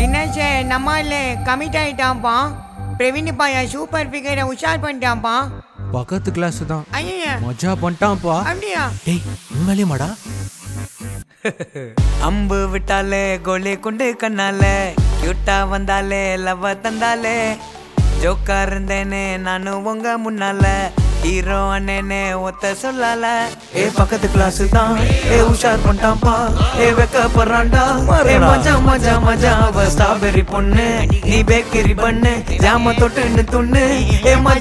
தினேஷ் நம்மால கமிட் ஆயிட்டான்ப்பா பிரவீன் பாயா சூப்பர் ஃபிகரை உஷார் பண்ணிட்டான்ப்பா பக்கத்து கிளாஸ் தான் ஐயா மஜா பண்ணிட்டான்ப்பா அப்படியா டேய் உண்மையிலேயேமாடா அம்பு விட்டாலே கோலி குண்டு கண்ணாலே கியூட்டா வந்தாலே லவ் தந்தாலே ஜோக்கா இருந்தேனே நானும் உங்க முன்னால ஹீரோ அண்ணனே ஒத்த சொல்லல ஏ பக்கத்து கிளாஸ் தான் ஏ உஷார் பண்ணிட்டான்ப்பா ஏ வெக்க போறான்டா ஏ மஜா மஜா மஜா அவ ஸ்ட்ராபெரி பொண்ணு நீ பேக்கரி பண்ணு ஜாம தொட்டுன்னு துண்ணு ஏ மஜா